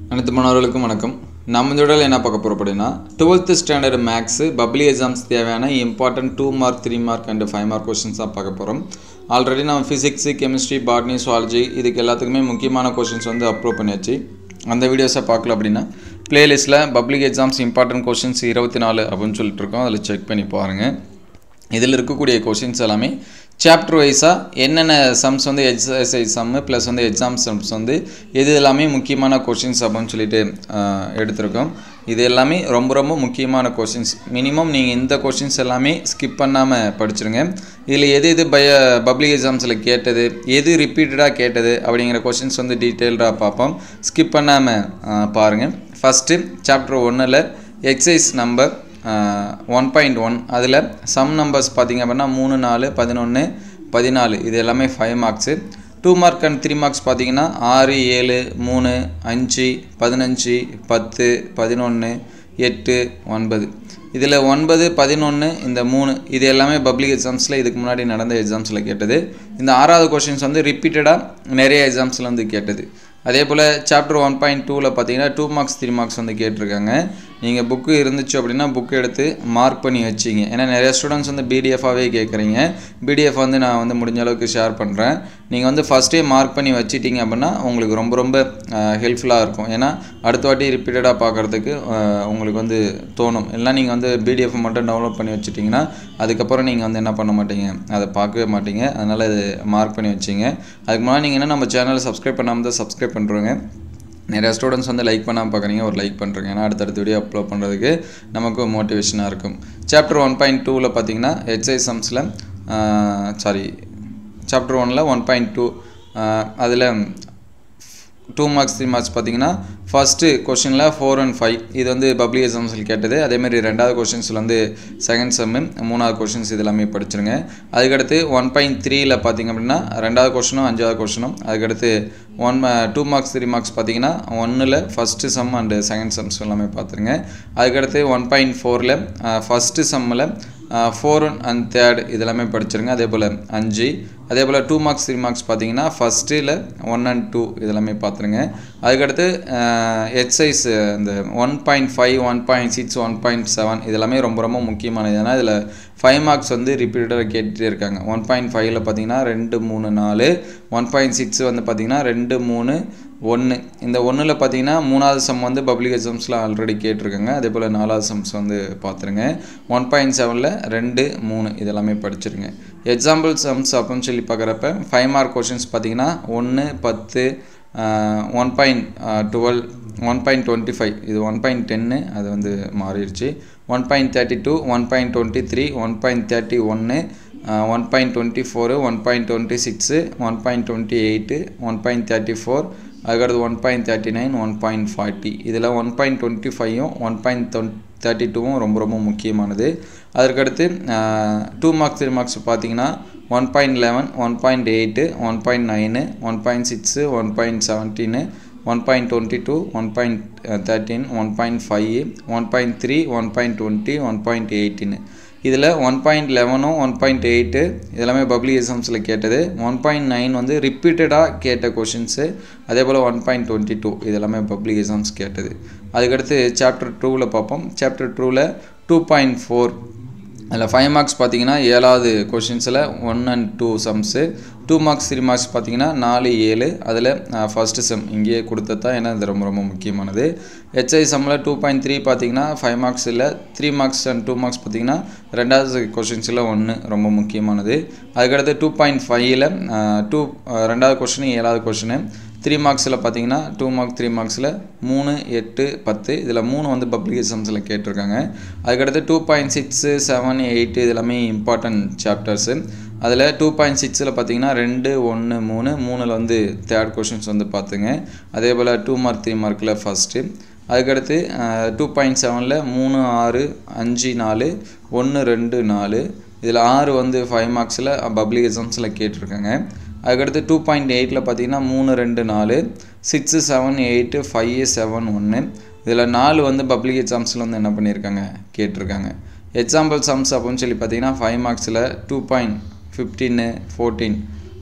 அனைத்து மாணவர்களுக்கும் வணக்கம் நம்ம இந்த வீடியோவில் என்ன பார்க்க போகிறோம் அப்படின்னா twelfth standard maths public exams தேவையான important two mark three mark and five mark questions தான் பார்க்க போகிறோம் ஆல்ரெடி நம்ம ஃபிசிக்ஸு கெமிஸ்ட்ரி பாட்னி சுவாலஜி இதுக்கு எல்லாத்துக்குமே முக்கியமான கொஷின்ஸ் வந்து அப்லோட் பண்ணியாச்சு அந்த வீடியோஸை பார்க்கல அப்படின்னா பிளேலிஸ்ட்டில் பப்ளிக் எக்ஸாம்ஸ் இம்பார்ட்டன்ட் கொஷின்ஸ் இருபத்தி நாலு அப்படின்னு சொல்லிட்டு இருக்கோம் அதில் செக் பண்ணி பாருங்கள் இதில் இருக்கக்கூடிய கொஷின்ஸ் எல்லாமே சாப்டர் வைஸாக என்னென்ன சம்ஸ் வந்து எக்ஸசைஸ் சம்மு ப்ளஸ் வந்து எக்ஸாம் சம்ஸ் வந்து எது எல்லாமே முக்கியமான கொஷின்ஸ் அப்படின்னு சொல்லிட்டு ஆஹ், எடுத்திருக்கோம் இது எல்லாமே ரொம்ப ரொம்ப முக்கியமான கொஷின்ஸ் மினிமம் நீங்கள் இந்த கொஷின்ஸ் எல்லாமே ஸ்கிப் பண்ணாமல் படிச்சிருங்க இதில் எது எது பய பப்ளிக் எக்ஸாம்ஸில் கேட்டது எது ரிப்பீட்டடாக கேட்டது அப்படிங்கிற கொஷின்ஸ் வந்து டீட்டெயில்டாக பார்ப்போம் ஸ்கிப் பண்ணாமல் பாருங்கள் ஃபஸ்ட்டு சாப்டர் ஒன்றில் exercise number one point one அதில் சம் நம்பர்ஸ் பார்த்தீங்க அப்படின்னா மூணு நாலு பதினொன்று பதினாலு இது எல்லாமே five marks two mark and three marks பார்த்தீங்கன்னா ஆறு ஏழு மூணு அஞ்சு பதினஞ்சு பத்து பதினொன்று எட்டு ஒன்பது இதில் ஒன்பது பதினொன்று இந்த மூணு இது எல்லாமே பப்ளிக் எக்ஸாம்ஸில் இதுக்கு முன்னாடி நடந்த எக்ஸாம்ஸில் கேட்டது இந்த ஆறாவது கொஷின்ஸ் வந்து ரிப்பீட்டடாக நிறைய எக்ஸாம்ஸில் வந்து கேட்டது அதே போல் சாப்டர் ஒன் பாயிண்ட் டூவில் பார்த்தீங்கன்னா டூ மார்க்ஸ் த்ரீ மார்க்ஸ் வந்து கேட்டிருக்காங்க நீங்கள் புக்கு இருந்துச்சு அப்படின்னா புக்கு எடுத்து மார்க் பண்ணி வச்சிங்க ஏன்னா நிறைய ஸ்டூடெண்ட்ஸ் வந்து பிடிஎஃபாகவே கேட்குறீங்க பிடிஎஃப் வந்து நான் வந்து முடிஞ்ச அளவுக்கு ஷேர் பண்ணுறேன் நீங்கள் வந்து ஃபஸ்ட்டே மார்க் பண்ணி வச்சிட்டிங்க அப்படின்னா உங்களுக்கு ரொம்ப ரொம்ப ஹெல்ப்ஃபுல்லாக இருக்கும் ஏன்னா அடுத்த வாட்டி ரிப்பீட்டடாக பார்க்குறதுக்கு உங்களுக்கு வந்து தோணும் இல்லை நீங்கள் வந்து பிடிஎஃப் மட்டும் டவுன்லோட் பண்ணி வச்சிட்டிங்கன்னா அதுக்கப்புறம் நீங்கள் வந்து என்ன பண்ண மாட்டீங்க அதை பார்க்கவே மாட்டீங்க அதனால் இது மார்க் பண்ணி வச்சிங்க அதுக்கு முன்னாடி நீங்கள் என்ன நம்ம சேனலை சப்ஸ்கிரைப் பண்ணாமல் தான் சப்ஸ்கிரைப் பண்ணுறோங்க நிறையா ஸ்டூடெண்ட்ஸ் வந்து லைக் பண்ணாமல் பார்க்குறீங்க ஒரு லைக் பண்ணுறீங்க ஏன்னா அடுத்தடுத்த வீடியோ அப்லோட் பண்ணுறதுக்கு நமக்கு மோட்டிவேஷனாக இருக்கும் சாப்டர் ஒன் பாயிண்ட் டூவில் பார்த்தீங்கன்னா எக்ஸைஸ் சம்ஸில் சாரி சாப்டர் ஒனில் ஒன் பாயிண்ட் டூ அதில் டூ மார்க்ஸ் த்ரீ மார்க்ஸ் பார்த்தீங்கன்னா ஃபஸ்ட்டு கொஷினில் ஃபோர் அண்ட் ஃபைவ் இது வந்து பப்ளிக் எக்ஸாம்ஸில் கேட்டது அதேமாதிரி ரெண்டாவது கொஷின்ஸில் வந்து செகண்ட் செம்மு மூணாவது கொஷின்ஸ் இது எல்லாமே படிச்சிருங்க அதுக்கடுத்து ஒன் பாயிண்ட் த்ரீயில் பார்த்தீங்க அப்படின்னா ரெண்டாவது கொஷினும் அஞ்சாவது கொஷினும் அதுக்கடுத்து one two marks three marks பார்த்தீங்கன்னா ஒன்றில் first sum and second sums எல்லாமே பார்த்துருங்க அதுக்கடுத்து ஒன் பாயிண்ட் ஃபோரில் ஃபஸ்ட்டு சம்மில் ஃபோர் அண்ட் தேர்ட் இதெல்லாமே படிச்சிருங்க அதே போல் அஞ்சு அதே போல் டூ மார்க்ஸ் த்ரீ மார்க்ஸ் பார்த்தீங்கன்னா ஃபஸ்ட்டில் ஒன் அண்ட் டூ இதெல்லாமே பார்த்துருங்க அதுக்கடுத்து எக்ஸைஸ் இந்த one point five one point six one point seven இதெல்லாமே ரொம்ப ரொம்ப முக்கியமானது ஏன்னா இதில் ஃபைவ் மார்க்ஸ் வந்து ரிப்பீட்டடாக கேட்டுகிட்டே இருக்காங்க ஒன் பாயிண்ட் ஃபைவ்ல பார்த்தீங்கன்னா ரெண்டு மூணு நாலு ஒன் பாயிண்ட் சிக்ஸ் வந்து பார்த்தீங்கன்னா ரெண்டு மூணு ஒன்று இந்த ஒன்றில் பார்த்தீங்கன்னா மூணாவது சம் வந்து பப்ளிக் எக்ஸாம்ஸில் ஆல்ரெடி கேட்டிருக்காங்க அதே போல் நாலாவது சம்ஸ் வந்து பார்த்துருங்க ஒன் பாயிண்ட் செவனில் ரெண்டு மூணு இதெல்லாமே படிச்சிருங்க எக்ஸாம்பிள் சம்ஸ் அப்படின்னு சொல்லி பார்க்குறப்ப ஃபைவ் மார்க் கொஷின்ஸ் பார்த்தீங்கன்னா ஒன்று பத்து one point twelve one point twenty five இது ஒன் பாயிண்ட் டென்னு அது வந்து மாறிடுச்சு one point thirty two one point twenty three one point thirty ஒன்று one point twenty four one point twenty six one point twenty eight one point thirty four அதுக்கடுத்து one point thirty nine one point forty இதில் one point twenty ஃபைவும் one point தொன் thirty டூவும் ரொம்ப ரொம்ப முக்கியமானது அதற்கடுத்து டூ மார்க்ஸ் த்ரீ மார்க்ஸ் பார்த்தீங்கன்னா one point eleven one point eight one point nine one point six one point seventeen one point twenty two one point thirteen one point five one point three one point twenty one point எயிட்டின்னு இதில் one point லெவனும் one point eight இதெல்லாமே public எக்ஸாம்ஸில் கேட்டது one point nine வந்து ரிப்பீட்டடாக கேட்ட questions அதே போல் ஒன் பாயிண்ட் டுவெண்ட்டி டூ இதெல்லாமே பப்ளிக் எக்ஸாம்ஸ் கேட்டது அதுக்கடுத்து சாப்டர் டூவில் பார்ப்போம் சாப்டர் டூவில் டூ பாயிண்ட் ஃபோர் அதில் ஃபைவ் மார்க்ஸ் பார்த்தீங்கன்னா ஏழாவது கொஷின்ஸில் one and two sums two marks three marks பார்த்தீங்கன்னா நாலு ஏழு அதில் ஃபஸ்ட்டு செம் இங்கேயே கொடுத்தது தான் ஏன்னா இது ரொம்ப ரொம்ப முக்கியமானது ஹெச்ஐ செம்மில் டூ பாயிண்ட் த்ரீ பார்த்தீங்கன்னா ஃபைவ் மார்க்ஸ் இல்லை three marks and two marks பார்த்தீங்கன்னா ரெண்டாவது கொஷின்ஸில் ஒன்று ரொம்ப முக்கியமானது அதுக்கடுத்து டூ பாயிண்ட் ஃபைவ்ல டூ ரெண்டாவது கொஷின் ஏழாவது கொஷினு த்ரீ மார்க்ஸில் பார்த்தீங்கன்னா டூ மார்க் த்ரீ மார்க்ஸில் மூணு எட்டு பத்து இதில் மூணு வந்து பப்ளிக் எக்ஸாம்ஸில் கேட்டிருக்காங்க அதுக்கடுத்து two point six seven eight இது எல்லாமே இம்பார்ட்டன்ட் சாப்டர்ஸு அதில் டூ பாயிண்ட் சிக்ஸில் பார்த்தீங்கன்னா ரெண்டு ஒன்று மூணு மூணில் வந்து தேர்ட் கொஷின்ஸ் வந்து பார்த்துங்க அதே போல் டூ மார்க் த்ரீ மார்க்கில் ஃபஸ்ட்டு அதுக்கடுத்து டூ பாயிண்ட் செவனில் மூணு ஆறு அஞ்சு நாலு ஒன்று ரெண்டு நாலு இதில் ஆறு வந்து ஃபைவ் மார்க்ஸில் பப்ளிக் எக்ஸாம்ஸில் கேட்டிருக்காங்க அதுக்கடுத்து டூ பாயிண்ட் எயிட்டில் பார்த்தீங்கன்னா மூணு ரெண்டு நாலு six seven eight five seven ஒன்று இதில் நாலு வந்து பப்ளிக் எக்ஸாம்ஸில் வந்து என்ன பண்ணியிருக்காங்க கேட்டிருக்காங்க எக்ஸாம்பிள் சம்ஸ் அப்படின்னு சொல்லி பார்த்தீங்கன்னா ஃபைவ் மார்க்ஸில் டூ பாயிண்ட் ஃபிஃப்டீனு ஃபோர்டீன்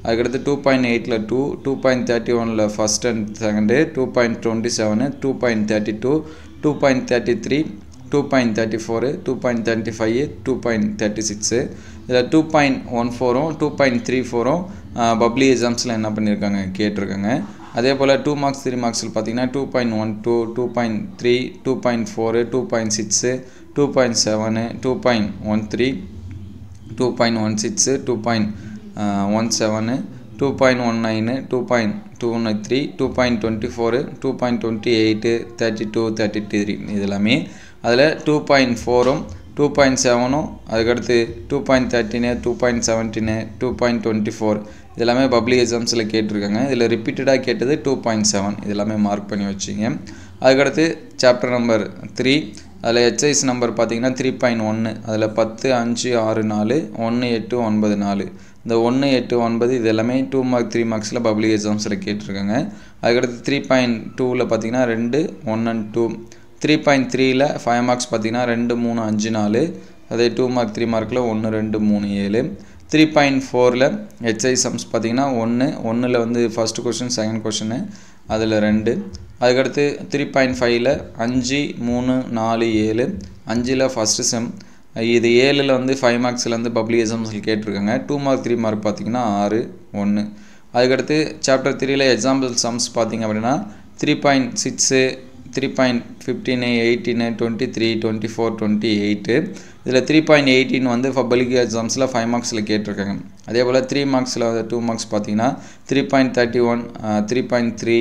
அதுக்கடுத்து டூ பாயிண்ட் எயிட்டில் டூ டூ பாயிண்ட் தேர்ட்டி ஒனில் first and second two point twenty seven two point thirty two two point thirty three two point thirty four two point thirty five two point thirty six இதில் two point one ஃபோரும் two point three ஃபோரும் public எக்ஸாம்ஸில் என்ன பண்ணியிருக்காங்க கேட்டிருக்காங்க அதே போல் two marks three மார்க்ஸில் பார்த்தீங்கன்னா two point one two two point three two point four two point six two point seven two point one three two point one six two point one seven two point one nine two point two one three two point twenty four two point twenty eight thirty two thirty three இது எல்லாமே அதில் two point ஃபோரும் two point செவனும் அதுக்கடுத்து two point thirteen two point seventeen two point twenty four இது எல்லாமே public எக்ஸாம்ஸில் கேட்டிருக்காங்க இதில் ரிப்பீட்டடாக கேட்டது டூ பாயிண்ட் செவன் இது எல்லாமே மார்க் பண்ணி வச்சிங்க அதுக்கடுத்து சாப்டர் நம்பர் த்ரீ அதில் ஹெச்ஐஸ் நம்பர் பார்த்தீங்கன்னா த்ரீ பாயிண்ட் ஒன்று அதில் பத்து அஞ்சு ஆறு நாலு ஒன்று எட்டு ஒன்பது நாலு இந்த ஒன்று எட்டு ஒன்பது இது எல்லாமே டூ மார்க் த்ரீ மார்க்ஸில் பப்ளிக் எக்ஸாம்ஸில் கேட்டிருக்காங்க அதுக்கடுத்து த்ரீ பாயிண்ட் டூவில் பார்த்தீங்கன்னா ரெண்டு one and two three point த்ரீயில் ஃபைவ் மார்க்ஸ் பார்த்தீங்கன்னா ரெண்டு மூணு அஞ்சு நாலு அதே டூ மார்க் த்ரீ மார்க்கில் ஒன்று ரெண்டு மூணு ஏழு த்ரீ பாயிண்ட் ஃபோரில் ஹெச்ஐ சம்ஸ் பார்த்தீங்கன்னா ஒன்று ஒன்றில் வந்து ஃபஸ்ட்டு கொஷின் செகண்ட் கொஷினு அதில் ரெண்டு அதுக்கடுத்து த்ரீ பாயிண்ட் ஃபைவ்ல அஞ்சு மூணு நாலு ஏழு அஞ்சில் ஃபஸ்ட்டு செம் இது ஏழில் வந்து ஃபைவ் மார்க்ஸில் வந்து பப்ளிக் எக்ஸாம்ஸில் கேட்டிருக்காங்க டூ மார்க் த்ரீ மார்க் பார்த்தீங்கன்னா ஆறு ஒன்று அதுக்கடுத்து சாப்டர் த்ரீல எக்ஸாம்பிள் சம்ஸ் பார்த்தீங்க அப்படின்னா three point six three point fifteen eighteen twenty three twenty four twenty eight இதில் த்ரீ பாயிண்ட் எயிட்டின் வந்து பப்ளிக் எக்ஸாம்ஸில் ஃபைவ் மார்க்ஸில் கேட்டிருக்காங்க அதே போல் த்ரீ மார்க்ஸில் வந்து டூ மார்க்ஸ் பார்த்தீங்கன்னா three point thirty one three point three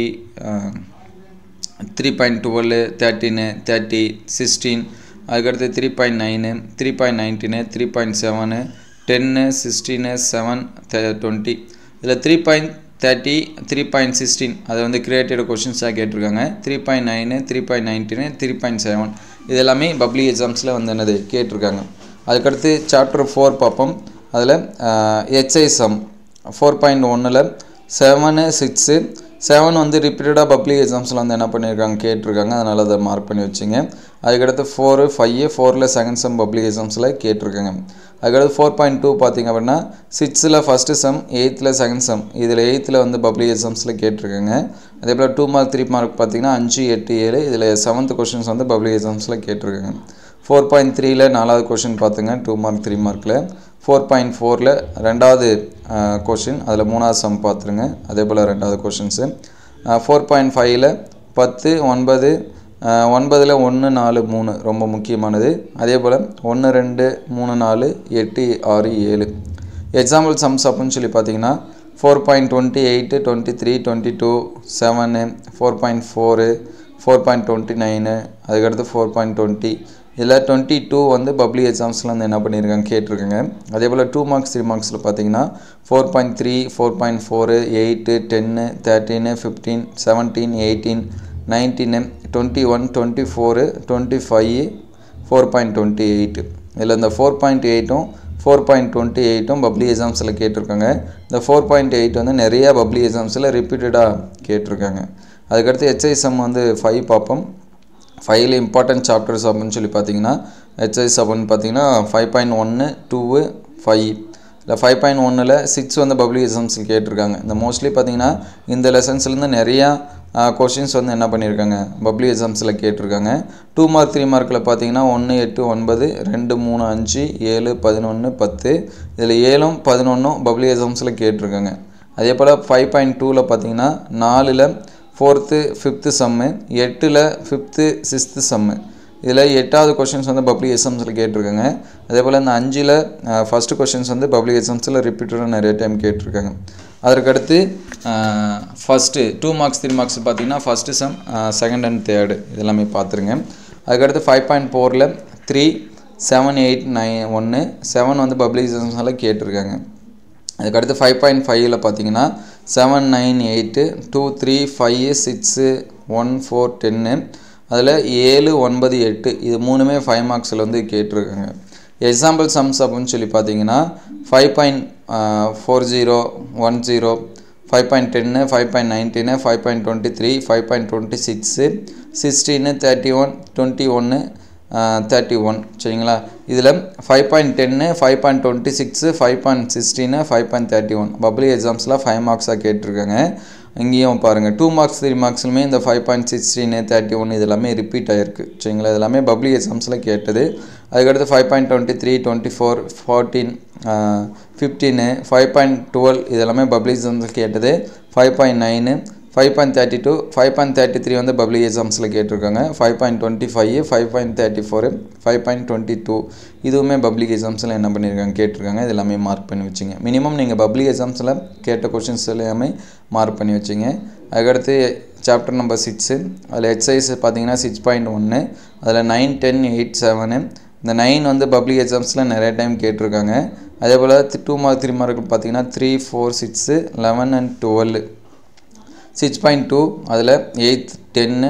three point twelve thirteen thirty sixteen அதுக்கடுத்து three point nine three point nineteen three point seven ten sixteen seven twenty இதில் three point thirty three point sixteen அதை வந்து created கொஷின்ஸாக கேட்டிருக்காங்க three point nine three point nineteen three point seven இது எல்லாமே public எக்ஸாம்ஸில் வந்து என்னது கேட்டிருக்காங்க அதுக்கடுத்து சாப்டர் ஃபோர் பார்ப்போம் அதில் ஹெச்ஐ சம் ஃபோர் பாயிண்ட் ஒன்றில் செவனு சிக்ஸு செவன் வந்து ரிப்பீட்டடாக பப்ளிக் எக்ஸாம்ஸில் வந்து என்ன பண்ணியிருக்காங்க கேட்டிருக்காங்க அதனால் அதை மார்க் பண்ணி வச்சுங்க அதுக்கடுத்து ஃபோரு ஃபைவ் ஃபோரில் செகண்ட் செம் பப்ளிக் எக்ஸாம்ஸில் கேட்டிருக்காங்க அதுக்கடுத்து ஃபோர் பாயிண்ட் டூ பார்த்திங்க அப்படின்னா சிக்ஸில் ஃபஸ்ட்டு செம் எயித்தில் செகண்ட் செம் இதில் எயித்தில் வந்து பப்ளிக் எக்ஸாம்ஸில் கேட்டிருக்காங்க அதே போல் டூ மார்க் த்ரீ மார்க் பார்த்திங்கன்னா அஞ்சு எட்டு ஏழு இதில் செவன்த் கொஷின்ஸ் வந்து பப்ளிக் எக்ஸாம்ஸில் கேட்டிருக்காங்க ஃபோர் பாயிண்ட் த்ரீல நாலாவது கொஷின் பார்த்துங்க டூ மார்க் த்ரீ மார்க்கில் ஃபோர் பாயிண்ட் ஃபோரில் ரெண்டாவது கொஷின் அதில் மூணாவது சம் பார்த்துருங்க அதே போல் ரெண்டாவது கொஷின்ஸு ஃபோர் பாயிண்ட் ஃபைவ்ல பத்து ஒன்பது ஒன்பதில் ஒன்று நாலு மூணு ரொம்ப முக்கியமானது அதே போல் ஒன்று ரெண்டு மூணு நாலு எட்டு ஆறு ஏழு எக்ஸாம்பிள் சம்ஸ் அப்படின்னு சொல்லி பார்த்தீங்கன்னா four point twenty eight twenty three twenty two seven four point four four point twenty nine அதுக்கடுத்து ஃபோர் பாயிண்ட் டுவெண்ட்டி இதில் டுவெண்ட்டி டூ வந்து பப்ளிக் எக்ஸாம்ஸில் வந்து என்ன பண்ணியிருக்காங்க கேட்டிருக்காங்க அதே போல் டூ மார்க்ஸ் த்ரீ மார்க்ஸில் பார்த்தீங்கன்னா four point three four point four eight ten thirteen fifteen seventeen eighteen nineteen twenty one twenty four twenty five four point twenty eight இதில் இந்த ஃபோர் பாயிண்ட் எயிட்டும் ஃபோர் பாயிண்ட் டுவெண்ட்டி எயிட்டும் public எக்ஸாம்ஸில் கேட்டிருக்காங்க இந்த four point eight வந்து நிறையா public எக்ஸாம்ஸில் ரிப்பீட்டடாக கேட்டிருக்காங்க அதுக்கடுத்து ஹெச்ஐஎஸ்எம் வந்து ஃபைவ் பார்ப்போம் ஃபைவ்ல இம்பார்ட்டன்ட் சாப்டர்ஸ் அப்படின்னு சொல்லி பார்த்தீங்கன்னா ஹெச்ஐஎஸ் அப்படின்னு பார்த்தீங்கன்னா ஃபைவ் பாயிண்ட் ஒன்று டூவு ஃபைவ் இல்லை ஃபைவ் பாயிண்ட் ஒன்றில் சிக்ஸ் வந்து பப்ளிக் எக்ஸாம்ஸில் கேட்டிருக்காங்க இந்த மோஸ்ட்லி பார்த்தீங்கன்னா இந்த லெசன்ஸ்லேருந்து நிறையா கொஷின்ஸ் வந்து என்ன பண்ணியிருக்காங்க பப்ளிக் எக்ஸாம்ஸில் கேட்டிருக்காங்க டூ மார்க் த்ரீ மார்க்கில் பார்த்தீங்கன்னா ஒன்று எட்டு ஒன்பது ரெண்டு மூணு அஞ்சு ஏழு பதினொன்று பத்து இதில் ஏழும் பதினொன்றும் பப்ளிக் எக்ஸாம்ஸில் கேட்டிருக்காங்க அதே போல் ஃபைவ் பாயிண்ட் டூவில் பார்த்தீங்கன்னா நாலில் ஃபோர்த்து ஃபிஃப்த்து சம்மு எட்டில் ஃபிஃப்த்து சிக்ஸ்த்து சம்மு இதில் எட்டாவது கொஷின்ஸ் வந்து பப்ளிக் எக்ஸாம்ஸில் கேட்டிருக்காங்க அதே போல் இந்த அஞ்சில் ஃபஸ்ட்டு கொஷின்ஸ் வந்து பப்ளிக் எக்ஸாம்ஸில் ரிப்பீட்டடாக நிறைய டைம் கேட்டிருக்காங்க அதற்கடுத்து first two marks three marks பார்த்தீங்கன்னா first sum second and third இதெல்லாமே பார்த்துருங்க அதுக்கடுத்து ஃபைவ் பாயிண்ட் ஃபோரில் த்ரீ செவன் எயிட் நைன் ஒன்று செவன் வந்து பப்ளிக் எக்ஸாம்ஸில் கேட்டிருக்காங்க அதுக்கடுத்து ஃபைவ் பாயிண்ட் ஃபைவ்ல பார்த்தீங்கன்னா seven nine eight two three five six one four ten அதில் ஏழு ஒன்பது எட்டு இது மூணுமே ஃபைவ் மார்க்ஸில் வந்து கேட்டிருக்காங்க எக்ஸாம்பிள் சம்ஸ் அப்படின்னு சொல்லி பார்த்தீங்கன்னா five point four zero one zero five point ten five point nineteen five point twenty three five point twenty six sixteen thirty one twenty ஒன்று தேர்ட்டி ஒன் சரிங்களா இதில் five point ten five point twenty six five point sixteen five point thirty one public எக்ஸாம்ஸில் five மார்க்ஸாக கேட்டிருக்காங்க இங்கேயும் பாருங்கள் two marks three மார்க்ஸ்லுமே இந்த five point sixteen thirty one இது எல்லாமே ரிப்பீட் ஆகிருக்கு சரிங்களா இது எல்லாமே பப்ளி எக்ஸாம்ஸில் கேட்டது அதுக்கடுத்து five point twenty three twenty four fourteen fifteen five point twelve இது எல்லாமே பப்ளி எக்ஸாம்ஸில் கேட்டது five point nine five point thirty two five point thirty three வந்து பப்ளி எக்ஸாம்ஸில் கேட்டிருக்காங்க five point twenty five five point thirty four five point twenty two இதுவுமே public எக்ஸாம்ஸில் என்ன பண்ணியிருக்காங்க கேட்டிருக்காங்க இது எல்லாமே மார்க் பண்ணி வச்சுங்க மினிமம் நீங்கள் பப்ளிக் எக்ஸாம்ஸில் கேட்ட கொஷின்ஸ் எல்லாமே மார்க் பண்ணி வச்சுங்க அதுக்கடுத்து சாப்டர் நம்பர் சிக்ஸு அதில் எக்ஸசைஸ் பார்த்தீங்கன்னா சிக்ஸ் பாயிண்ட் ஒன்று அதில் நைன் டென் எயிட் செவனு இந்த நைன் வந்து பப்ளிக் எக்ஸாம்ஸில் நிறைய டைம் கேட்டிருக்காங்க அதே போல் டூ மார்க் த்ரீ மார்க் பார்த்தீங்கன்னா three four six eleven and twelve six point two அதில் eight ten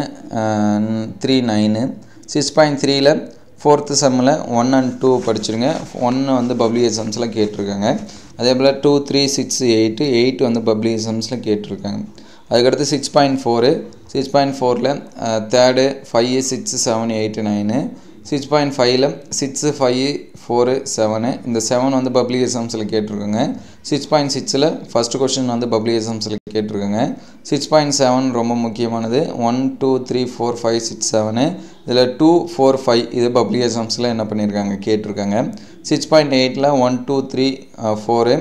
three nine six point த்ரீயில் ஃபோர்த்து செம்மில் ஒன் அண்ட் டூ படிச்சிருங்க ஒன்று வந்து பப்ளிக் எக்ஸாம்ஸில் கேட்டிருக்காங்க அதே போல் two three six eight eight வந்து பப்ளிக் எக்ஸாம்ஸில் கேட்டிருக்காங்க அதுக்கடுத்து six point four six point ஃபோரில் third five six seven eight nine six point ஃபைவ்ல சிக்ஸு ஃபைவ் ஃபோரு செவனு இந்த செவன் வந்து பப்ளிக் எக்ஸாம்ஸில் கேட்டிருக்காங்க சிக்ஸ் பாயிண்ட் சிக்ஸில் ஃபஸ்ட்டு கொஷின் வந்து பப்ளிக் எக்ஸாம்ஸில் கேட்டிருக்காங்க சிக்ஸ் பாயிண்ட் செவன் ரொம்ப முக்கியமானது one two three four five six seven இதில் டூ ஃபோர் ஃபைவ் இது பப்ளிக் எக்ஸாம்ஸில் என்ன பண்ணியிருக்காங்க கேட்டிருக்காங்க சிக்ஸ் பாயிண்ட் எயிட்டில் ஒன் டூ த்ரீ ஃபோரு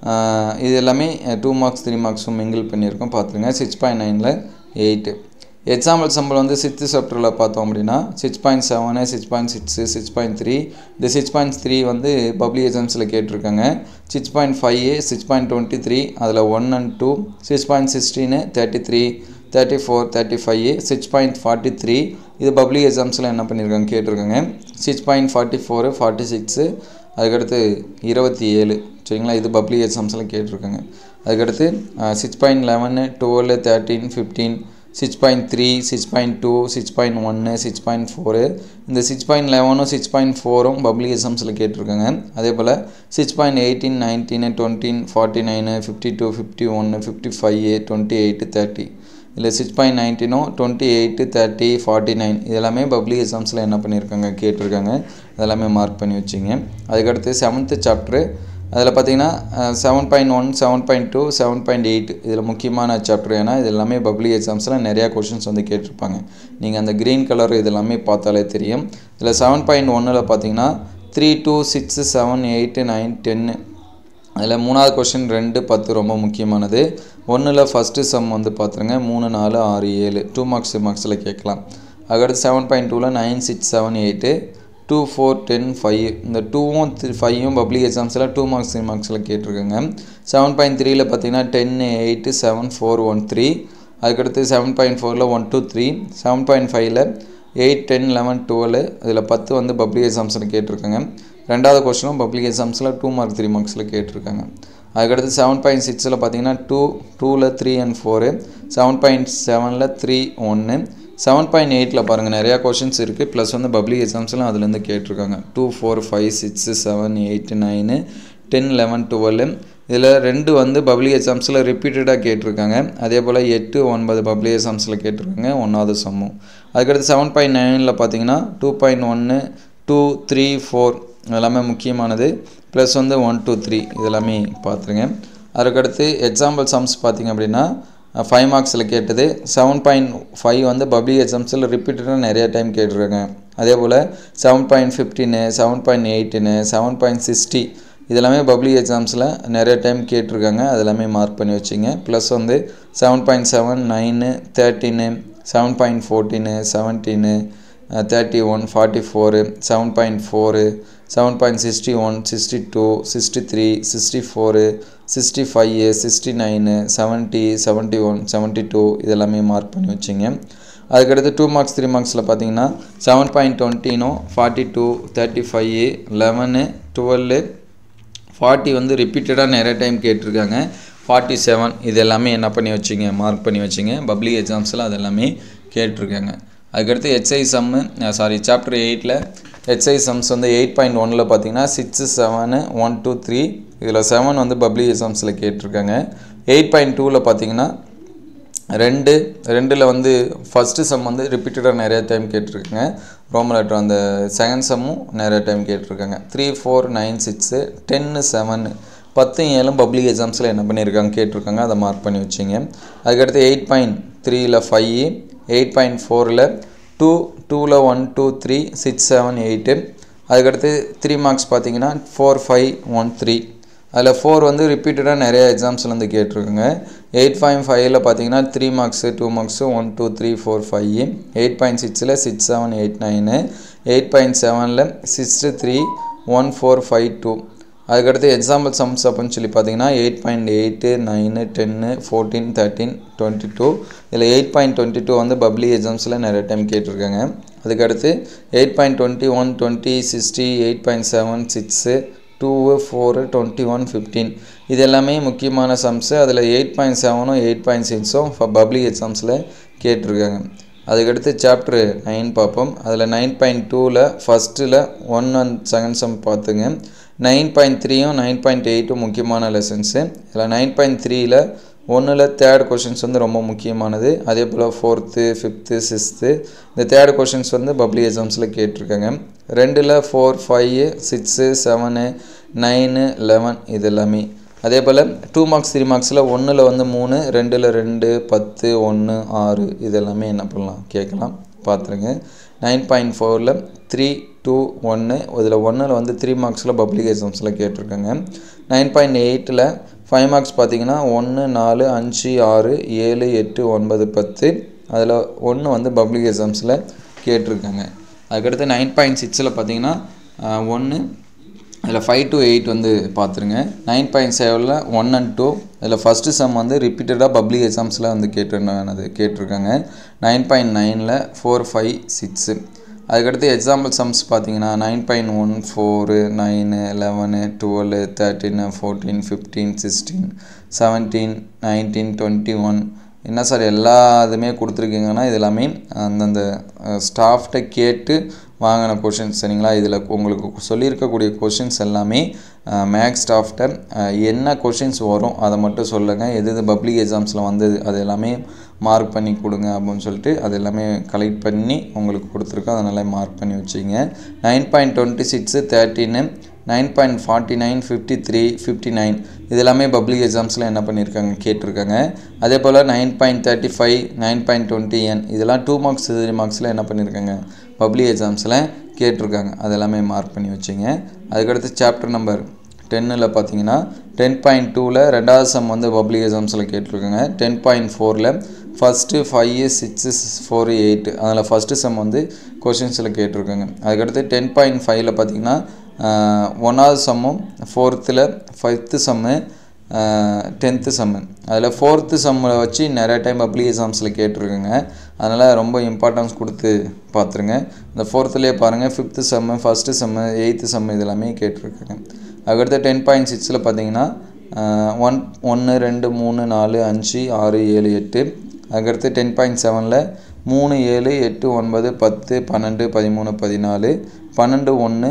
இது எல்லாமே டூ மார்க்ஸ் த்ரீ மார்க்ஸும் மிங்கிள் பண்ணியிருக்கோம் பார்த்துருங்க சிக்ஸ் பாயிண்ட் நைனில் எயிட்டு எக்ஸாம்பிள் சம்பளம் வந்து சிக்ஸ்த்து சாப்டரில் பார்த்தோம் அப்படின்னா six point seven six point six six point three இந்த சிக்ஸ் பாயிண்ட் த்ரீ வந்து பப்ளிக் எக்ஸாம்ஸில் கேட்டிருக்காங்க six point five six point twenty three அதில் one and two six point sixteen thirty three thirty four thirty five six point forty three இது public எக்ஸாம்ஸில் என்ன பண்ணியிருக்காங்க கேட்டிருக்காங்க six point forty four forty six அதுக்கடுத்து இருபத்தி ஏழு சரிங்களா இது பப்ளிக் எக்ஸாம்ஸில் கேட்டிருக்காங்க அதுக்கடுத்து six point eleven twelve thirteen fifteen six point three six point two six point ஒன்று சிக்ஸ் பாயிண்ட் ஃபோரு இந்த சிக்ஸ் பாயிண்ட் லெவனும் சிக்ஸ் பாயிண்ட் ஃபோரும் பப்ளிக் எக்ஸாம்ஸில் கேட்டிருக்காங்க அதே போல் six point eighteen nineteen twenty forty nine fifty two fifty ஒன்று fifty five twenty eight thirty இல்லை சிக்ஸ் பாயிண்ட் நைன்டீனும் twenty eight thirty forty nine இதெல்லாமே பப்ளிக் எக்ஸாம்ஸில் என்ன பண்ணியிருக்காங்க கேட்டிருக்காங்க இதெல்லாமே மார்க் பண்ணி வச்சிங்க அதுக்கடுத்து செவன்த்து சாப்டரு அதில் பார்த்தீங்கன்னா seven point one seven point two seven point eight இதில் முக்கியமான சாப்டர் ஏன்னா இது எல்லாமே பப்ளிக் எக்ஸாம்ஸில் நிறையா கொஷின்ஸ் வந்து கேட்டிருப்பாங்க நீங்கள் அந்த க்ரீன் கலர் இது எல்லாமே பார்த்தாலே தெரியும் இதில் செவன் பாயிண்ட் ஒன்னில் பார்த்தீங்கன்னா three two six seven eight nine ten அதில் மூணாவது கொஷின் ரெண்டு பத்து ரொம்ப முக்கியமானது ஒன்றில் ஃபஸ்ட்டு சம் வந்து பார்த்துருங்க மூணு நாலு ஆறு ஏழு டூ மார்க்ஸ் மார்க்ஸில் கேட்கலாம் அதுக்கடுத்து செவன் பாயிண்ட் டூவில் nine six seven eight two four ten five இந்த டூவும் த்ரீ ஃபைவும் பப்ளிக் எக்ஸாம்ஸில் டூ மார்க்ஸ் த்ரீ மார்க்ஸில் கேட்டிருக்காங்க செவன் பாயிண்ட் த்ரீயில் பார்த்தீங்கன்னா ten eight seven four one three அதுக்கடுத்து செவன் பாயிண்ட் ஃபோரில் one two three seven point ஃபைவ்ல எயிட் டென் லெவன் டுவெல் இதில் பத்து வந்து பப்ளிக் எக்ஸாம்ஸில் கேட்டிருக்காங்க ரெண்டாவது கொஸ்டினும் பப்ளிக் எக்ஸாம்ஸில் டூ மார்க் த்ரீ மார்க்ஸில் கேட்டிருக்காங்க அதுக்கடுத்து செவன் பாயிண்ட் சிக்ஸில் பார்த்தீங்கன்னா டூ டூவில் three and four seven point செவனில் த்ரீ ஒன்று செவன் பாயிண்ட் எயிட்டில் பாருங்கள் நிறையா கொஷின்ஸ் இருக்குது ப்ளஸ் வந்து பப்ளிக் எக்ஸாம்ஸ்லாம் அதுலேருந்து கேட்டிருக்காங்க two four five six seven eight nine ten eleven twelve இதில் ரெண்டு வந்து பப்ளிக் எக்ஸாம்ஸில் ரிப்பீட்டடாக கேட்டிருக்காங்க அதே போல் எட்டு ஒன்பது பப்ளிக் எக்ஸாம்ஸில் கேட்டிருக்காங்க ஒன்றாவது சம்மும் அதுக்கடுத்து செவன் பாயிண்ட் நைனில் பார்த்தீங்கன்னா டூ பாயிண்ட் ஒன்று டூ த்ரீ ஃபோர் எல்லாமே முக்கியமானது ப்ளஸ் வந்து ஒன் டூ த்ரீ இதெல்லாமே பார்த்துருங்க அதுக்கடுத்து எக்ஸாம்பிள் சம்ஸ் பார்த்திங்க அப்படின்னா ஃபைவ் மார்க்ஸில் கேட்டது செவன் பாயிண்ட் ஃபைவ் வந்து பப்ளிக் எக்ஸாம்ஸில் ரிப்பீட்டடாக நிறைய டைம் கேட்டிருக்காங்க அதே போல் seven point fifteen seven point eighteen seven point sixty இதெல்லாமே பப்ளிக் எக்ஸாம்ஸில் நிறைய டைம் கேட்டிருக்காங்க அதெல்லாமே மார்க் பண்ணி வச்சிங்க ப்ளஸ் வந்து seven point seven nine thirteen seven point fourteen seventeen thirty one forty four seven point four seven point sixty one sixty two sixty three sixty four sixty five sixty nine seventy seventy one seventy two இதெல்லாமே mark பண்ணி வச்சிங்க அதுக்கடுத்து two marks three மார்க்ஸில் பார்த்தீங்கன்னா seven point டுவெண்ட்டினும் forty two thirty five eleven twelve forty வந்து ரிப்பீட்டடாக நிறைய டைம் கேட்டிருக்காங்க ஃபார்ட்டி செவன் இது எல்லாமே என்ன பண்ணி வச்சிங்க மார்க் பண்ணி வச்சிங்க பப்ளிக் எக்ஸாம்ஸில் அது எல்லாமே கேட்டிருக்காங்க அதுக்கடுத்து ஹெச்ஐ சம்மு சாரி சாப்டர் எயிட்டில் ஹெச்ஐ சம்ஸ் வந்து எயிட் பாயிண்ட் ஒனில் பார்த்தீங்கன்னா six seven one two three இதில் செவன் வந்து பப்ளிக் எக்ஸாம்ஸில் கேட்டிருக்காங்க எயிட் பாயிண்ட் டூவில் பார்த்தீங்கன்னா ரெண்டு ரெண்டில் வந்து ஃபஸ்ட்டு சம் வந்து ரிப்பீட்டடாக நிறைய டைம் கேட்டிருக்காங்க ரோமன் லெட்டர் அந்த செகண்ட் சம்மும் நிறைய டைம் கேட்டிருக்காங்க three four nine six ten seven பத்து ஏழும் பப்ளிக் எக்ஸாம்ஸில் என்ன பண்ணியிருக்காங்க கேட்டிருக்காங்க அதை மார்க் பண்ணி வச்சிங்க அதுக்கடுத்து எயிட் பாயிண்ட் த்ரீயில் ஃபைவ் எயிட் பாயிண்ட் ஃபோரில் டூ டூவில் one two three six seven eight அதுக்கடுத்து த்ரீ மார்க்ஸ் பார்த்தீங்கன்னா ஃபோர் ஃபைவ் ஒன் த்ரீ அதில் ஃபோர் வந்து ரிப்பீட்டடாக நிறைய எக்ஸாம்ஸில் வந்து கேட்டிருக்குங்க எயிட் பாயிண்ட் ஃபைவ்ல பார்த்தீங்கன்னா three marks two marks one two three four five eight point சிக்ஸில் six seven eight nine eight point செவனில் sixth three one four five two அதுக்கடுத்து எக்ஸாம்பிள் சம்ஸ் அப்படின்னு சொல்லி பார்த்தீங்கன்னா eight point eight nine ten fourteen thirteen twenty two இதில் eight point twenty two வந்து public எக்ஸாம்ஸில் நிறைய டைம் கேட்டிருக்காங்க அதுக்கடுத்து eight point twenty one twenty sixty eight point seven six two four twenty one fifteen இது எல்லாமே முக்கியமான சம்ஸு அதில் எயிட் பாயிண்ட் செவனும் எயிட் பாயிண்ட் சிக்ஸும் பப்ளிக் எக்ஸாம்ஸில் கேட்டிருக்காங்க அதுக்கடுத்து சாப்டர் நைன் பார்ப்போம் அதில் நைன் பாயிண்ட் டூவில் ஃபஸ்ட்டில் ஒன் அண்ட் செகண்ட் சம் பார்த்துங்க நைன் பாயிண்ட் த்ரீயும் நைன் பாயிண்ட் எயிட்டும் முக்கியமான லெசன்ஸு இதில் நைன் பாயிண்ட் த்ரீயில் ஒன்றில் தேர்ட் கொஷின்ஸ் வந்து ரொம்ப முக்கியமானது அதே போல் ஃபோர்த்து ஃபிஃப்த்து சிக்ஸ்த்து இந்த தேர்ட் கொஷின்ஸ் வந்து பப்ளிக் எக்ஸாம்ஸில் கேட்டிருக்காங்க ரெண்டில் four five six seven nine eleven இது எல்லாமே அதே போல் டூ மார்க்ஸ் த்ரீ மார்க்ஸில் ஒன்றில் வந்து மூணு ரெண்டில் ரெண்டு பத்து ஒன்று ஆறு இது எல்லாமே என்ன பண்ணலாம் கேட்கலாம் பார்த்துருங்க நைன் பாயிண்ட் ஃபோரில் த்ரீ டூ ஒன்று இதில் ஒன்றில் வந்து த்ரீ மார்க்ஸில் பப்ளிக் எக்ஸாம்ஸில் கேட்டிருக்காங்க நைன் பாயிண்ட் எயிட்டில் ஃபைவ் மார்க்ஸ் பார்த்தீங்கன்னா ஒன்று நாலு அஞ்சு ஆறு ஏழு எட்டு ஒன்பது பத்து அதில் ஒன்று வந்து பப்ளிக் எக்ஸாம்ஸில் கேட்டிருக்காங்க அதுக்கடுத்து நைன் பாயிண்ட் சிக்ஸில் பார்த்தீங்கன்னா ஒன்று அதில் ஃபைவ் டு எயிட் வந்து பார்த்துருங்க நைன் பாயிண்ட் செவனில் ஒன் அண்ட் டூ இதில் ஃபஸ்ட்டு சம் வந்து ரிப்பீட்டடாக பப்ளிக் எக்ஸாம்ஸில் வந்து கேட்டிருந்தானது கேட்டிருக்காங்க நைன் பாயிண்ட் நைனில் ஃபோர் ஃபைவ் சிக்ஸு அதுக்கடுத்து எக்ஸாம்பிள் சம்ஸ் பார்த்தீங்கன்னா nine point one four nine eleven twelve thirteen fourteen fifteen sixteen seventeen nineteen twenty one என்ன சார் எல்லா இதுவுமே கொடுத்துருக்கீங்கன்னா இது எல்லாமே அந்தந்த ஸ்டாஃப்கிட்ட கேட்டு வாங்கின கொஷின்ஸ் சரிங்களா இதில் உங்களுக்கு சொல்லியிருக்கக்கூடிய கொஷின்ஸ் எல்லாமே மேக்ஸ் ஸ்டாஃப்கிட்ட என்ன கொஷின்ஸ் வரும் அதை மட்டும் சொல்லுங்கள் எது எது பப்ளிக் எக்ஸாம்ஸில் வந்தது அது எல்லாமே மார்க் பண்ணி கொடுங்க அப்படின்னு சொல்லிட்டு அது எல்லாமே கலெக்ட் பண்ணி உங்களுக்கு கொடுத்துருக்கோம் அதனால் மார்க் பண்ணி வச்சிங்க nine point twenty six thirteen nine point forty nine fifty three fifty nine இது எல்லாமே பப்ளிக் எக்ஸாம்ஸில் என்ன பண்ணியிருக்காங்க கேட்டிருக்காங்க அதே போல் nine point thirty five nine point twenty என் இதெல்லாம் டூ மார்க்ஸ் த்ரீ மார்க்ஸில் என்ன பண்ணியிருக்காங்க பப்ளிக் எக்ஸாம்ஸில் கேட்டிருக்காங்க அது எல்லாமே மார்க் பண்ணி வச்சிங்க அதுக்கடுத்து சாப்டர் நம்பர் டென்னில் பார்த்தீங்கன்னா டென் பாயிண்ட் டூவில் ரெண்டாவது சம் வந்து பப்ளிக் எக்ஸாம்ஸில் கேட்டிருக்காங்க டென் பாயிண்ட் ஃபோரில் first five six four eight அதில் ஃபஸ்ட்டு சம் வந்து கொஷின்ஸில் கேட்டிருக்காங்க அதுக்கடுத்து டென் பாயிண்ட் ஃபைவ்ல பார்த்தீங்கன்னா ஒன்றாவது சம்மும் ஃபோர்த்தில் ஃபிஃப்த்து சம்மு டென்த்து சம்மு அதில் ஃபோர்த்து சம்மில் வச்சு நிறைய டைம் பப்ளிக் எக்ஸாம்ஸில் கேட்டிருக்குங்க அதனால் ரொம்ப இம்பார்ட்டன்ஸ் கொடுத்து பார்த்துருங்க இந்த ஃபோர்த்துலேயே பாருங்கள் fifth sem first sem eighth sem இது எல்லாமே கேட்டிருக்காங்க அதுக்கடுத்து டென் பாயிண்ட் சிக்ஸில் பார்த்தீங்கன்னா ஒன் ஒன்று ரெண்டு மூணு நாலு அஞ்சு ஆறு ஏழு எட்டு அதுக்கடுத்து டென் பாயிண்ட் செவனில் மூணு ஏழு எட்டு ஒன்பது பத்து பன்னெண்டு பதிமூணு பதினாலு பன்னெண்டு ஒன்று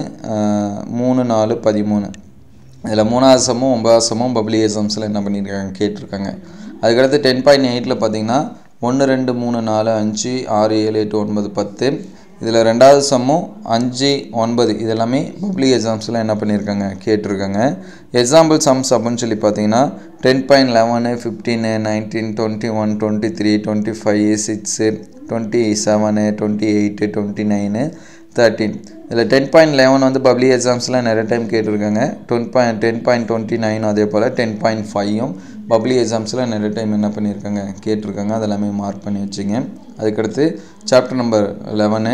மூணு நாலு பதிமூணு இதில் மூணாவது சமும் ஒன்பதாவது சமும் பப்ளிக் எக்ஸாம்ஸில் என்ன பண்ணியிருக்காங்க கேட்டிருக்காங்க அதுக்கடுத்து டென் பாயிண்ட் எயிட்டில் பார்த்தீங்கன்னா ஒன்று ரெண்டு மூணு நாலு அஞ்சு ஆறு ஏழு எட்டு ஒன்பது பத்து இதில் ரெண்டாவது சம்மும் அஞ்சு ஒன்பது இது எல்லாமே பப்ளிக் எக்ஸாம்ஸில் என்ன பண்ணியிருக்காங்க கேட்டிருக்காங்க எக்ஸாம்பிள் சம்ஸ் அப்படின்னு சொல்லி பார்த்தீங்கன்னா ten point eleven fifteen nineteen twenty one twenty three twenty five six twenty seven twenty eight twenty nine thirteen இதில் டென் பாயிண்ட் லெவன் வந்து பப்ளிக் எக்ஸாம்ஸில் நிறைய டைம் கேட்டிருக்காங்க ten point ten point twenty nine அதே போல் டென் பாயிண்ட் ஃபைவும் public எக்ஸாம்ஸில் நிறைய டைம் என்ன பண்ணியிருக்காங்க கேட்டிருக்காங்க அதெல்லாமே மார்க் பண்ணி வச்சுங்க அதுக்கடுத்து சாப்டர் நம்பர் லெவனு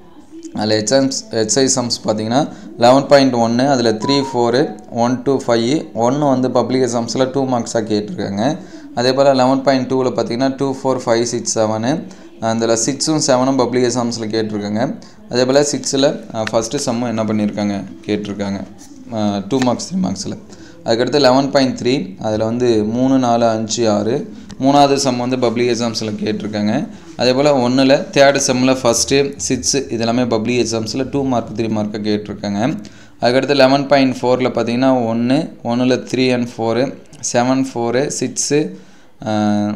அதில் எக்ஸாம்ஸ் எக்ஸைஸ் சம்ஸ் பார்த்தீங்கன்னா லெவன் பாயிண்ட் ஒன்று அதில் three four one two five ஒன்று வந்து பப்ளிக் எக்ஸாம்ஸில் டூ மார்க்ஸாக கேட்டிருக்காங்க அதே போல் லெவன் பாயிண்ட் டூவில் பார்த்தீங்கன்னா two four five six seven அதில் சிக்ஸும் செவனும் பப்ளிக் எக்ஸாம்ஸில் கேட்டிருக்காங்க அதே போல் சிக்ஸில் ஃபஸ்ட்டு சம்மும் என்ன பண்ணியிருக்காங்க கேட்டிருக்காங்க டூ மார்க்ஸ் த்ரீ மார்க்ஸில் அதுக்கடுத்து லெவன் பாயிண்ட் த்ரீ அதில் வந்து மூணு நாலு அஞ்சு ஆறு மூணாவது சம் வந்து பப்ளிக் எக்ஸாம்ஸில் கேட்டிருக்காங்க அதே போல் ஒன்றில் தேர்டு செம்மில் ஃபஸ்ட்டு சிக்ஸு இது எல்லாமே பப்ளிக் எக்ஸாம்ஸில் டூ மார்க் த்ரீ மார்க்கை கேட்டிருக்காங்க அதுக்கடுத்து லெவன் பாயிண்ட் ஃபோரில் பார்த்தீங்கன்னா ஒன்று ஒன்றில் three and four seven four six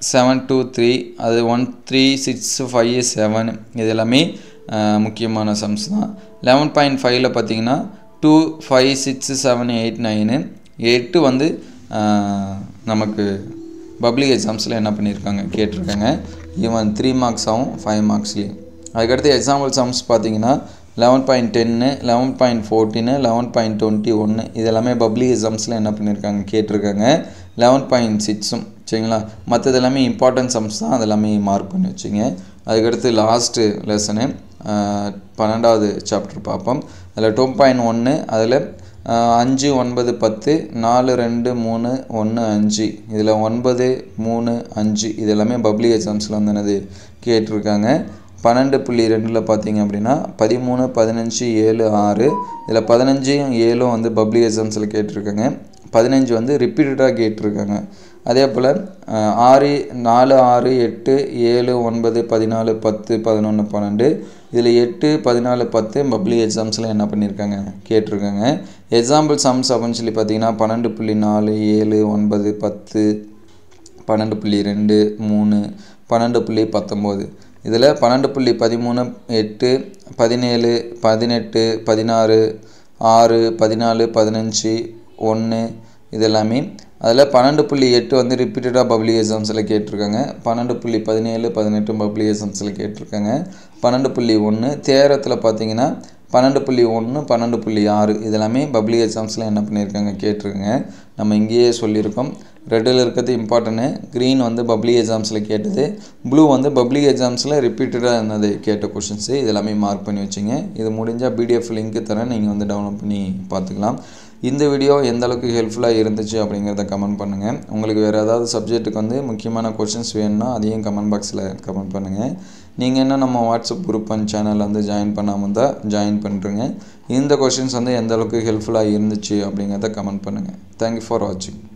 seven two three அது one three six five seven இது எல்லாமே அஹ், முக்கியமான சம்ஸ் தான் லெவன் பாயிண்ட் ஃபைவ்ல பார்த்தீங்கன்னா two five six seven eight nine எட்டு வந்து அஹ், நமக்கு பப்ளிக் எக்ஸாம்ஸில் என்ன பண்ணியிருக்காங்க கேட்டிருக்காங்க ஈவன் த்ரீ மார்க்ஸாகவும் ஃபைவ் மார்க்ஸ்லேயும் அதுக்கடுத்து எக்ஸாம்பிள் சம்ஸ் பார்த்தீங்கன்னா eleven point ten eleven point fourteen eleven point twenty ஒன்று இது எல்லாமே பப்ளிக் எக்ஸாம்ஸில் என்ன பண்ணியிருக்காங்க கேட்டிருக்காங்க லெவன் பாயிண்ட் சிக்ஸும் சரிங்களா மற்றது எல்லாமே இம்பார்ட்டன்ட் சம்ஸ் தான் அது எல்லாமே மார்க் பண்ணி வச்சுங்க அதுக்கடுத்து லாஸ்ட்டு லெசனு பன்னெண்டாவது சாப்டர் பார்ப்போம் அதில் டூ பாயிண்ட் ஒன்று அதில் அஞ்சு ஒன்பது பத்து நாலு ரெண்டு மூணு ஒன்று அஞ்சு இதில் ஒன்பது மூணு அஞ்சு இது எல்லாமே பப்ளிக் எக்ஸாம்ஸில் வந்து என்னது கேட்டிருக்காங்க பன்னெண்டு புள்ளி ரெண்டில் பார்த்தீங்க அப்படின்னா பதிமூணு பதினஞ்சு ஏழு ஆறு இதில் பதினஞ்சும் ஏழும் வந்து பப்ளிக் எக்ஸாம்ஸில் கேட்டிருக்காங்க பதினஞ்சு வந்து ரிப்பீட்டடாக கேட்டிருக்காங்க அதே போல் ஆறு நாலு ஆறு எட்டு ஏழு ஒன்பது பதினாலு பத்து பதினொன்று பன்னெண்டு இதில் எட்டு பதினாலு பத்து பப்ளிக் எக்ஸாம்ஸில் என்ன பண்ணியிருக்காங்க கேட்டிருக்காங்க எக்ஸாம்பிள் சம்ஸ் அப்படின்னு சொல்லி பார்த்தீங்கன்னா பன்னெண்டு புள்ளி நாலு ஏழு ஒன்பது பத்து பன்னெண்டு புள்ளி ரெண்டு மூணு பன்னெண்டு புள்ளி பத்தொம்போது இதில் பன்னெண்டு புள்ளி பதிமூணு எட்டு பதினேழு பதினெட்டு பதினாறு ஆறு பதினாலு பதினஞ்சு ஒன்று இது எல்லாமே அதில் பன்னெண்டு புள்ளி எட்டு வந்து ரிப்பீட்டடாக பப்ளிக் எக்ஸாம்ஸில் கேட்டிருக்காங்க பன்னெண்டு புள்ளி பதினேழு பதினெட்டு பப்ளிக் எக்ஸாம்ஸில் கேட்டிருக்காங்க பன்னெண்டு புள்ளி ஒன்று தேரத்தில் பார்த்தீங்கன்னா பன்னெண்டு புள்ளி ஒன்று பன்னெண்டு புள்ளி ஆறு இதெல்லாமே பப்ளிக் எக்ஸாம்ஸில் என்ன பண்ணியிருக்காங்க கேட்டிருக்காங்க நம்ம இங்கேயே சொல்லியிருக்கோம் ரெட்டில் இருக்கிறது இம்பார்ட்டன்ட்டு க்ரீன் வந்து பப்ளிக் எக்ஸாம்ஸில் கேட்டது ப்ளூ வந்து பப்ளிக் எக்ஸாம்ஸில் ரிப்பீட்டடாக இருந்தது கேட்ட கொஷின்ஸு இது எல்லாமே மார்க் பண்ணி வச்சுங்க இது முடிஞ்சால் பிடிஎஃப் லிங்க்கு தரேன் நீங்கள் வந்து டவுன்லோட் பண்ணி பார்த்துக்கலாம் இந்த வீடியோ எந்த அளவுக்கு ஹெல்ப்ஃபுல்லாக இருந்துச்சு அப்படிங்கிறத கமெண்ட் பண்ணுங்கள் உங்களுக்கு வேறு ஏதாவது சப்ஜெக்ட்டுக்கு வந்து முக்கியமான கொஷின்ஸ் வேணும்னா அதையும் கமெண்ட் பாக்ஸில் கமெண்ட் பண்ணுங்கள் நீங்கள் என்ன நம்ம வாட்ஸ்அப் குரூப் அண்ட் சேனலில் வந்து ஜாயின் பண்ணாமல் தான் ஜாயின் பண்ணுறேங்க இந்த கொஷின்ஸ் வந்து எந்த அளவுக்கு ஹெல்ப்ஃபுல்லாக இருந்துச்சு அப்படிங்கிறத கமெண்ட் பண்ணுங்கள் தேங்க்யூ ஃபார் வாட்சிங்